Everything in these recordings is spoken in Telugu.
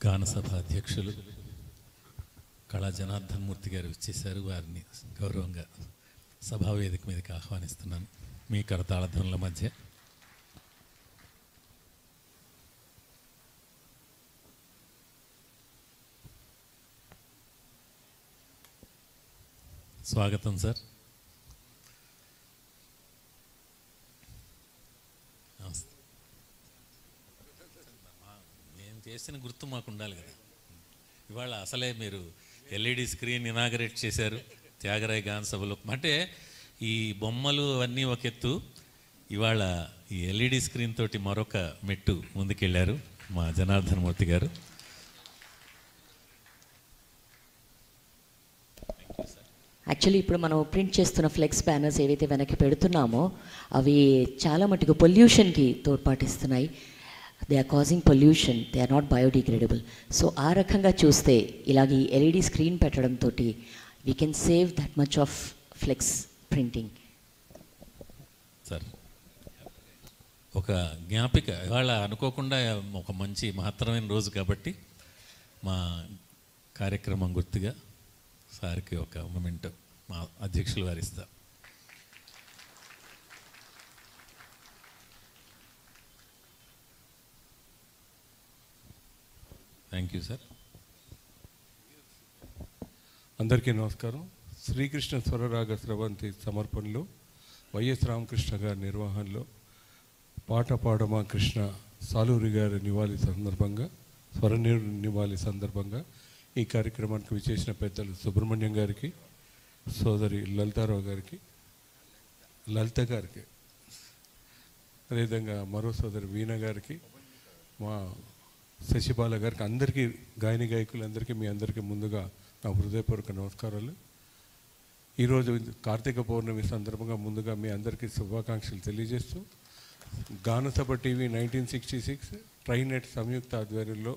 గానసభ అధ్యక్షులు కళా జనార్దన్ మూర్తి గారు వచ్చేసారు వారిని గౌరవంగా సభా వేదిక మీదకి ఆహ్వానిస్తున్నాను మీ కరతాళ ధ్వనుల మధ్య స్వాగతం సార్ నమస్తే మేము చేసిన గుర్తు మాకు ఉండాలి కదా ఇవాళ అసలే మీరు ఎల్ఈడి స్క్రీన్ ఇనాగరేట్ చేశారు త్యాగరాయ గాన సభలో అంటే ఈ బొమ్మలు అవన్నీ ఒక ఎత్తు ఇవాళ ఈ ఎల్ఈడి స్క్రీన్ తోటి మరొక మెట్టు ముందుకెళ్ళారు మా జనార్దన్ మూర్తి గారు యాక్చువల్లీ ఇప్పుడు మనం ప్రింట్ చేస్తున్న ఫ్లెక్స్ బ్యానర్స్ ఏవైతే వెనక్కి పెడుతున్నామో అవి చాలా మటుకు పొల్యూషన్కి తోడ్పాటిస్తున్నాయి they are causing pollution they are not biodegradable so ఆ రకంగా చూస్తే ఇలాగ ఈ ఎల్ఈడి స్క్రీన్ పెట్టడంతో we can save that much of flex printing sir ఒక జ్ఞాపిక ఇవాళ అనుకోకుండా ఒక మంచి మహత్తరమైన రోజు కాబట్టి మా కార్యక్రమం గుర్తుగా సార్కి ఒక మూమెంట్ మా అధ్యక్షులు వారిస్తారు థ్యాంక్ యూ సార్ అందరికీ నమస్కారం శ్రీకృష్ణ స్వరరాగ స్రవంతి సమర్పణలో వైఎస్ రామకృష్ణ గారి నిర్వహణలో పాట పాడమా కృష్ణ సాలూరి గారి నివాళి సందర్భంగా స్వర ని- నివాళి సందర్భంగా ఈ కార్యక్రమానికి విచ్చేసిన పెద్దలు సుబ్రహ్మణ్యం గారికి సోదరి లలితారావు గారికి లలిత గారికి అదేవిధంగా మరో సోదరి వీణ గారికి మా శశిబాల గారికి అందరికీ గాయని గాయకులందరికీ మీ అందరికీ ముందుగా నా హృదయపూర్వక నమస్కారాలు ఈరోజు కార్తీక పౌర్ణమి సందర్భంగా ముందుగా మీ అందరికీ శుభాకాంక్షలు తెలియజేస్తూ Ganasabha TV nineteen sixty six ట్రైనెట్ సంయుక్త ఆధ్వర్యంలో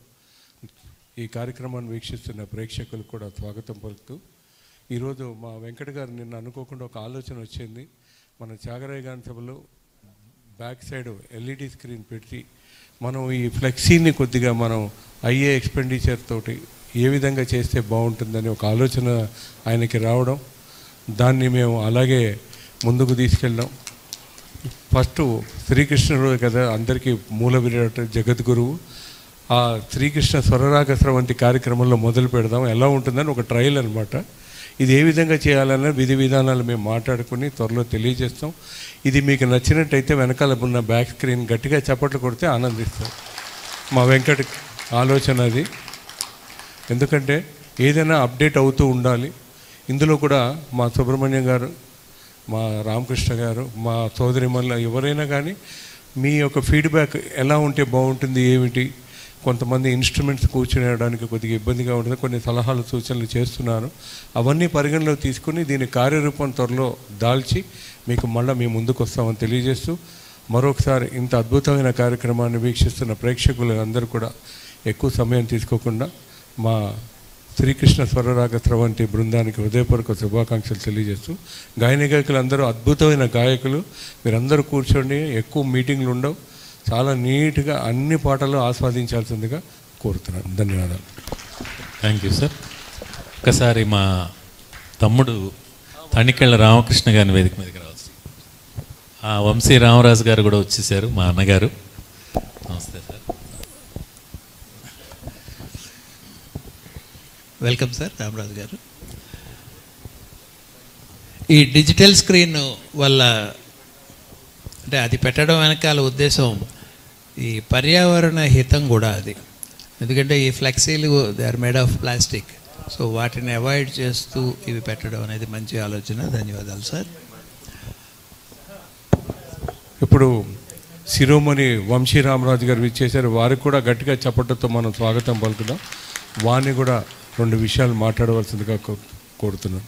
ఈ కార్యక్రమాన్ని వీక్షిస్తున్న ప్రేక్షకులకు కూడా స్వాగతం పలుకుతూ ఈరోజు మా వెంకట గారు నిన్న అనుకోకుండా ఒక ఆలోచన వచ్చింది మన త్యాగరాయ గాన సభలో బ్యాక్ సైడ్ ఎల్ఈడి స్క్రీన్ పెట్టి మనం ఈ ఫ్లెక్సీని కొద్దిగా మనం అయ్యే ఎక్స్పెండిచర్ తోటి ఏ విధంగా చేస్తే బాగుంటుందని ఒక ఆలోచన ఆయనకి రావడం దాన్ని మేము అలాగే ముందుకు తీసుకెళ్ళాం ఫస్ట్ శ్రీకృష్ణుడు కదా అందరికీ మూల విరాట్ జగద్గురువు ఆ శ్రీకృష్ణ స్వరరాగ స్రవంతి కార్యక్రమంలో మొదలు పెడదాం ఎలా ఉంటుందని ఒక ట్రయల్ అనమాట ఇది ఏ విధంగా చేయాలన్న విధి విధానాలు మేము మాట్లాడుకుని త్వరలో తెలియజేస్తాం ఇది మీకు నచ్చినట్టయితే వెనకాల ఉన్న బ్యాక్ స్క్రీన్ గట్టిగా చప్పట్లు కొడితే ఆనందిస్తాం మా వెంకట ఆలోచన అది ఎందుకంటే ఏదైనా అప్డేట్ అవుతూ ఉండాలి ఇందులో కూడా మా సుబ్రహ్మణ్యం గారు మా రామకృష్ణ గారు మా సోదరి మల్ల ఎవరైనా కానీ మీ యొక్క ఫీడ్బ్యాక్ ఎలా ఉంటే బాగుంటుంది ఏమిటి కొంతమంది ఇన్స్ట్రుమెంట్స్ కూర్చునేయడానికి కొద్దిగా ఇబ్బందిగా ఉంటుంది కొన్ని సలహాలు సూచనలు చేస్తున్నారు అవన్నీ పరిగణలోకి తీసుకుని దీని కార్యరూపం త్వరలో దాల్చి మీకు మళ్ళీ మేము ముందుకు వస్తామని తెలియజేస్తూ మరొకసారి ఇంత అద్భుతమైన కార్యక్రమాన్ని వీక్షిస్తున్న ప్రేక్షకులు అందరూ కూడా ఎక్కువ సమయం తీసుకోకుండా మా శ్రీకృష్ణ స్వరరాగ స్రవంతి బృందానికి హృదయపూర్వక శుభాకాంక్షలు తెలియజేస్తూ గాయని గాయకులు అందరూ అద్భుతమైన గాయకులు మీరందరూ కూర్చోండి ఎక్కువ మీటింగ్లు ఉండవు చాలా నీట్గా అన్ని పాటలు ఆస్వాదించాల్సిందిగా కోరుతున్నాను ధన్యవాదాలు థ్యాంక్ యూ సార్ ఒకసారి మా తమ్ముడు తణికెళ్ళ రామకృష్ణ గారిని వేదిక మీదకి రావచ్చు ఆ వంశీ రామరాజు గారు కూడా వచ్చేసారు మా అన్నగారు నమస్తే సార్ వెల్కమ్ సార్ రామరాజు గారు ఈ డిజిటల్ స్క్రీన్ వల్ల అంటే అది పెట్టడం వెనకాల ఉద్దేశం ఈ పర్యావరణ హితం కూడా అది ఎందుకంటే ఈ ఫ్లెక్సీలు they are made of plastic so వాటిని అవాయిడ్ చేస్తూ ఇవి పెట్టడం అనేది మంచి ఆలోచన ధన్యవాదాలు సార్ ఇప్పుడు శిరోమణి వంశీ రామరాజు గారు ఇచ్చేశారు వారికి కూడా గట్టిగా చప్పట్లతో మనం స్వాగతం పలుకుదాం వారిని కూడా రెండు విషయాలు మాట్లాడవలసిందిగా కో- కోరుతున్నాను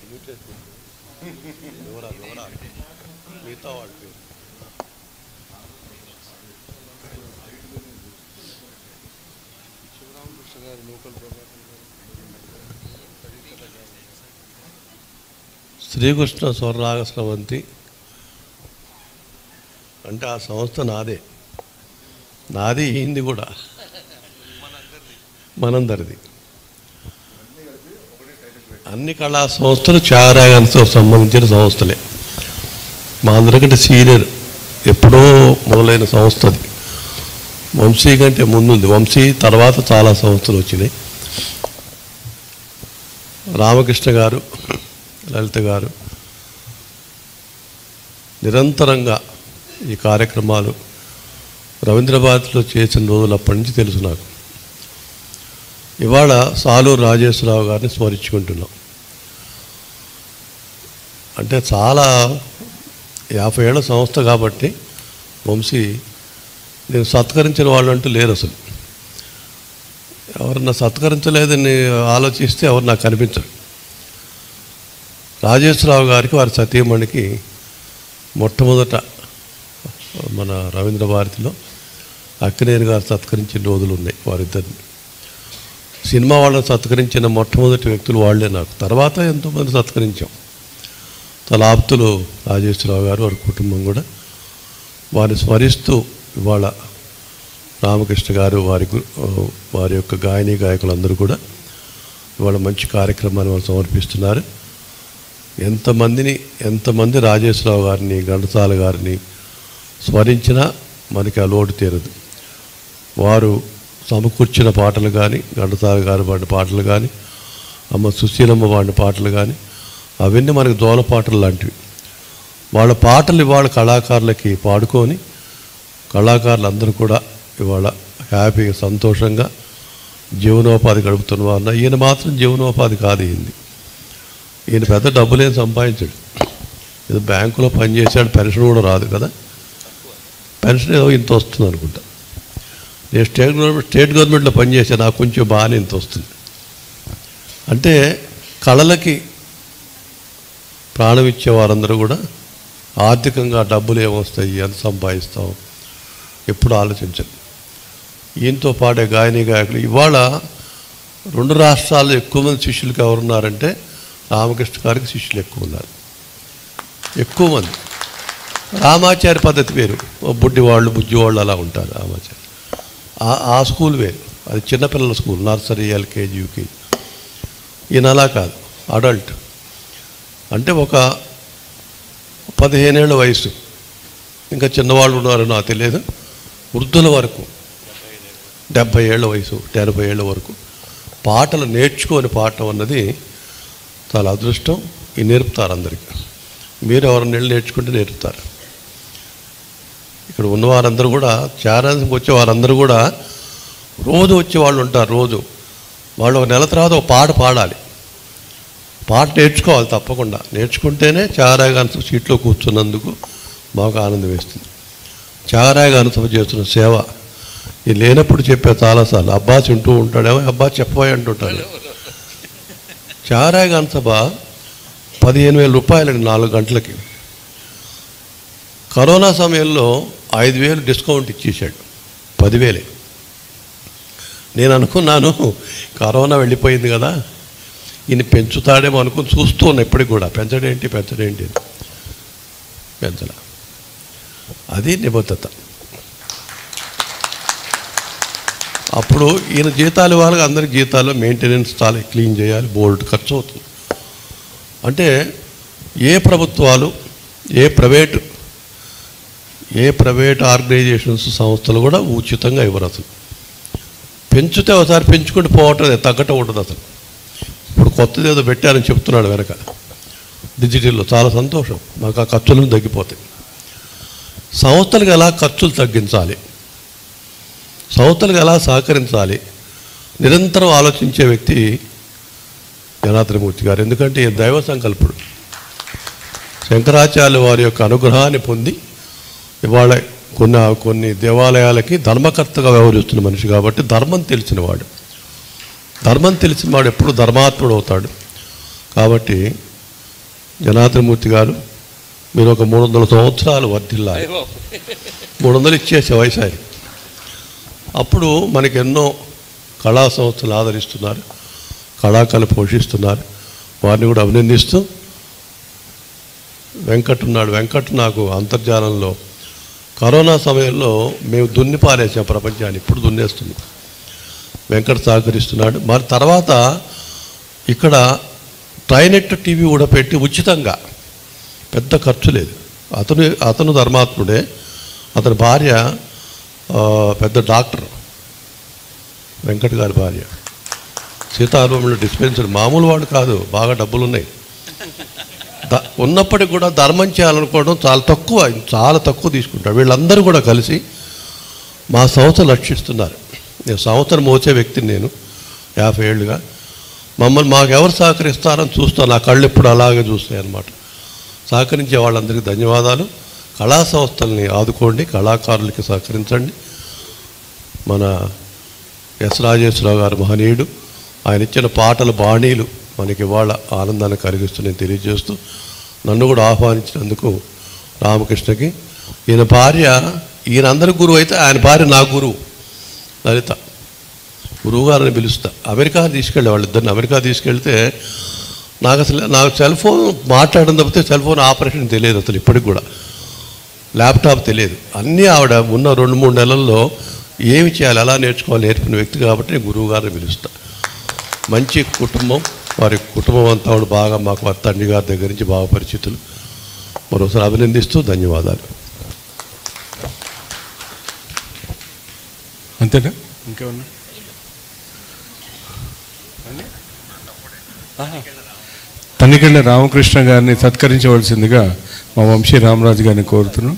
శ్రీకృష్ణ స్వర్రాగ స్రవంతి అంటే ఆ సంస్థ నాదే నాది అయింది కూడా మనందరిది అన్ని కళా సంస్థలు చారాగంతో సంబంధించిన సంస్థలే మా అందరికంటే సీనియర్ ఎప్పుడో మొదలైన సంస్థ అది వంశీ కంటే ముందుంది వంశీ తర్వాత చాలా సంస్థలు వచ్చినాయి రామకృష్ణ గారు లలిత గారు నిరంతరంగా ఈ కార్యక్రమాలు రవీంద్రభారతిలో చేసిన రోజులు అప్పటి నుంచి తెలుసు నాకు ఇవాళ సాలూరు రాజేశ్వరరావు గారిని స్మరించుకుంటున్నాం అంటే చాలా యాభై ఏళ్ళ సంస్థ కాబట్టి వంశీ నేను సత్కరించిన వాళ్ళు అంటూ లేరు అసలు ఎవరన్నా సత్కరించలేదని ఆలోచిస్తే ఎవరు నాకు కనిపించరు రాజేశ్వరరావు గారికి వారి సతీమణికి మొట్టమొదట మన రవీంద్ర భారతిలో అక్కినేని గారు సత్కరించిన రోజులు ఉన్నాయి వారిద్దరిని సినిమా వాళ్ళని సత్కరించిన మొట్టమొదటి వ్యక్తులు వాళ్ళే నాకు తర్వాత ఎంతోమంది సత్కరించాం చాలా ఆప్తులు రాజేశ్వరరావు గారు వారి కుటుంబం కూడా వారిని స్మరిస్తూ ఇవాళ రామకృష్ణ గారు వారి గు- వారి యొక్క గాయని గాయకులందరూ కూడా ఇవాళ మంచి కార్యక్రమాన్ని వాళ్ళు సమర్పిస్తున్నారు ఎంతమందిని ఎంతమంది రాజేశ్వరరావు గారిని ఘంటసాల గారిని స్మరించినా మనకి ఆ లోటు తీరదు వారు సమకూర్చిన పాటలు కానీ ఘంటసాల గారు పాడిన పాటలు కానీ అమ్మ సుశీలమ్మ పాడిన పాటలు కానీ అవన్నీ మనకి దోల పాటలు లాంటివి వాళ్ళ పాటలు ఇవాళ కళాకారులకి పాడుకొని కళాకారులు అందరూ కూడా ఇవాళ హ్యాపీగా సంతోషంగా జీవనోపాధి గడుపుతున్న వారు ఈయన మాత్రం జీవనోపాధి కాదు ఈయనది ఈయన పెద్ద డబ్బులేం సంపాదించాడు ఏదో బ్యాంకులో పనిచేశాడు పెన్షన్ కూడా రాదు కదా పెన్షన్ ఏదో ఇంత వస్తుంది అనుకుంటా నేను స్టేట్ గవర్నమెంట్ స్టేట్ గవర్నమెంట్లో పనిచేశాను నాకు కొంచెం బాగానే ఇంత వస్తుంది అంటే కళలకి ప్రాణం ఇచ్చే వారందరూ కూడా ఆర్థికంగా డబ్బులు ఏమొస్తాయి ఎంత సంపాదిస్తాం ఎప్పుడు ఆలోచించరు ఈయనతో పాడే గాయని గాయకులు ఇవాళ రెండు రాష్ట్రాల్లో ఎక్కువ మంది శిష్యులకు ఎవరున్నారంటే రామకృష్ణ గారికి శిష్యులు ఎక్కువ ఉన్నారు ఎక్కువ మంది రామాచార్య పద్ధతి వేరు ఓ బుడ్డి వాళ్ళు బుజ్జి వాళ్ళు అలా ఉంటారు రామాచార్య ఆ- ఆ స్కూల్ వేరు అది చిన్నపిల్లల స్కూల్ నర్సరీ ఎల్కేజీ యూకేజీ ఈయన అలా కాదు అడల్ట్ అంటే ఒక పదిహేనేళ్ల వయసు ఇంకా చిన్నవాళ్ళు ఉన్నారు నాకు తెలియదు వృద్ధుల వరకు డెబ్భై ఏళ్ళ వయసు ఎనభై ఏళ్ళ వరకు పాటలు నేర్చుకొని పాడటం అన్నది చాలా అదృష్టం ఇది నేర్పుతారు అందరికీ మీరు ఎవరిని వెళ్ళి నేర్చుకుంటే నేర్పుతారు ఇక్కడ ఉన్న వారందరూ కూడా చారానికి వచ్చే వారందరూ కూడా రోజు వచ్చే వాళ్ళు ఉంటారు రోజు వాళ్ళు ఒక నెల తర్వాత ఒక పాట పాడాలి పాట నేర్చుకోవాలి తప్పకుండా నేర్చుకుంటేనే చారాగాన సీట్లో కూర్చున్నందుకు మాకు ఆనందం వేస్తుంది చారాగాన సభ చేస్తున్న సేవ ఇది లేనప్పుడు చెప్పే చాలాసార్లు అబ్బాస్ వింటూ ఉంటాడేమో అబ్బాస్ చెప్పబోయి అంటుంటాడు చారాగాన సభ పదిహేను వేల రూపాయలండి నాలుగు గంటలకి కరోనా సమయంలో ఐదు వేలు డిస్కౌంట్ ఇచ్చేసాడు పదివేలే నేను అనుకున్నాను కరోనా వెళ్ళిపోయింది కదా ఈయన పెంచుతాడేమో అనుకుని చూస్తూ ఉన్నా ఇప్పటికి కూడా పెంచడేంటి పెంచడేంటి అని. పెంచలా అది నిబద్ధత అప్పుడు ఈయన జీతాలు వాళ్ళకి అందరి జీతాలు మెయింటెనెన్స్ చాలా క్లీన్ చేయాలి బోర్డు ఖర్చు అవుతుంది అంటే ఏ ప్రభుత్వాలు ఏ ప్రైవేటు ఏ ప్రైవేట్ ఆర్గనైజేషన్స్ సంస్థలు కూడా ఉచితంగా ఇవ్వరు అసలు పెంచితే ఒకసారి పెంచుకుంటూ పోవటం తగ్గటం ఉండదు అసలు ఇప్పుడు కొత్తది ఏదో పెట్టారని చెప్తున్నాడు వెనక డిజిటల్లో చాలా సంతోషం మాకు ఆ ఖర్చులను తగ్గిపోతాయి సంస్థలకు ఎలా ఖర్చులు తగ్గించాలి సంస్థలకు ఎలా సహకరించాలి నిరంతరం ఆలోచించే వ్యక్తి జనార్దనమూర్తి గారు ఎందుకంటే ఈయన దైవ సంకల్పుడు శంకరాచార్య వారి యొక్క అనుగ్రహాన్ని పొంది ఇవాళ కొన్ని కొన్ని దేవాలయాలకి ధర్మకర్తగా వ్యవహరిస్తున్న మనిషి కాబట్టి ధర్మం తెలిసినవాడు ధర్మం తెలిసిన వాడు ఎప్పుడు ధర్మాత్ముడు అవుతాడు కాబట్టి జనార్దనమూర్తి గారు మీరు ఒక మూడు వందల సంవత్సరాలు వర్ధిల్లాలి మూడు వందలు ఇచ్చేసే వయసు ఆయన అప్పుడు మనకి ఎన్నో కళా సంస్థలు ఆదరిస్తున్నారు కళాకారులు పోషిస్తున్నారు వారిని కూడా అభినందిస్తూ వెంకట్ ఉన్నాడు వెంకట్ నాకు అంతర్జాలంలో కరోనా సమయంలో మేము దున్ని పారేసాం ప్రపంచాన్ని ఇప్పుడు దున్నేస్తున్నాం వెంకట్ సహకరిస్తున్నాడు మరి తర్వాత ఇక్కడ ట్రైనెట్ టీవీ కూడా పెట్టి ఉచితంగా పెద్ద ఖర్చు లేదు అతను అతను ధర్మాత్ముడే అతని భార్య ఆ, పెద్ద డాక్టర్ వెంకట్ గారి భార్య సీతారాములు డిస్పెన్సరీ మామూలు వాడు కాదు బాగా డబ్బులు ఉన్నాయి ద- ఉన్నప్పటికీ కూడా ధర్మం చేయాలనుకోవడం చాలా తక్కువ చాలా తక్కువ తీసుకుంటారు వీళ్ళందరూ కూడా కలిసి మా సంస్థ లక్షిస్తున్నారు నేను సంస్థను మోసే వ్యక్తిని నేను యాభై ఏళ్ళుగా మమ్మల్ని మాకు ఎవరు సహకరిస్తారని చూస్తాను నా కళ్ళు ఎప్పుడు అలాగే చూస్తాయి అన్నమాట సహకరించే వాళ్ళందరికీ ధన్యవాదాలు కళా సంస్థల్ని ఆదుకోండి కళాకారులకి సహకరించండి మన ఎస్ రాజేశ్వరరావు గారు మహనీయుడు ఆయన ఇచ్చిన పాటల బాణీలు మనకి ఇవాళ ఆనందాన్ని కలిగిస్తున్నాయి తెలియజేస్తూ నన్ను కూడా ఆహ్వానించినందుకు రామకృష్ణకి ఈయన భార్య ఈయన అందరి గురువు అయితే ఆయన భార్య నా గురువు లలిత గురువు గారిని పిలుస్తా అమెరికా తీసుకెళ్ళే వాళ్ళిద్దరిని అమెరికా తీసుకెళ్తే నాకు అసలు నాకు సెల్ ఫోన్ మాట్లాడడం తప్పితే సెల్ ఫోన్ ఆపరేషన్ తెలియదు అసలు ఇప్పటికి కూడా ల్యాప్టాప్ తెలియదు అన్నీ ఆవిడ ఉన్న రెండు మూడు నెలల్లో ఏమి చేయాలి ఎలా నేర్చుకోవాలి నేర్పిన వ్యక్తి కాబట్టి నేను గురువు గారిని పిలుస్తా మంచి కుటుంబం వారి కుటుంబం అంతా కూడా బాగా మాకు వారి తండ్రి గారి దగ్గర నుంచి బాగా పరిచితులు మరోసారి అభినందిస్తూ ధన్యవాదాలు అంతేనా ఇంకేమన్నా తనికెళ్ళ రామకృష్ణ గారిని సత్కరించవలసిందిగా మా వంశీ రామరాజు గారిని కోరుతున్నాం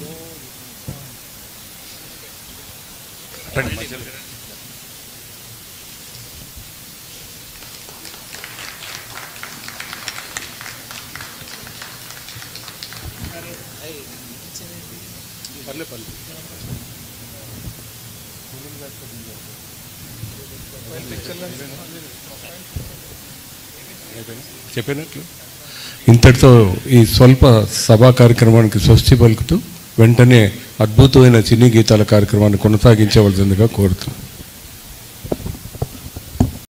చెప్పినట్లు ఇంతటితో ఈ స్వల్ప సభా కార్యక్రమానికి స్వస్తి పలుకుతూ వెంటనే అద్భుతమైన సినీ గీతాల కార్యక్రమాన్ని కొనసాగించవలసిందిగా కోరుతున్నాం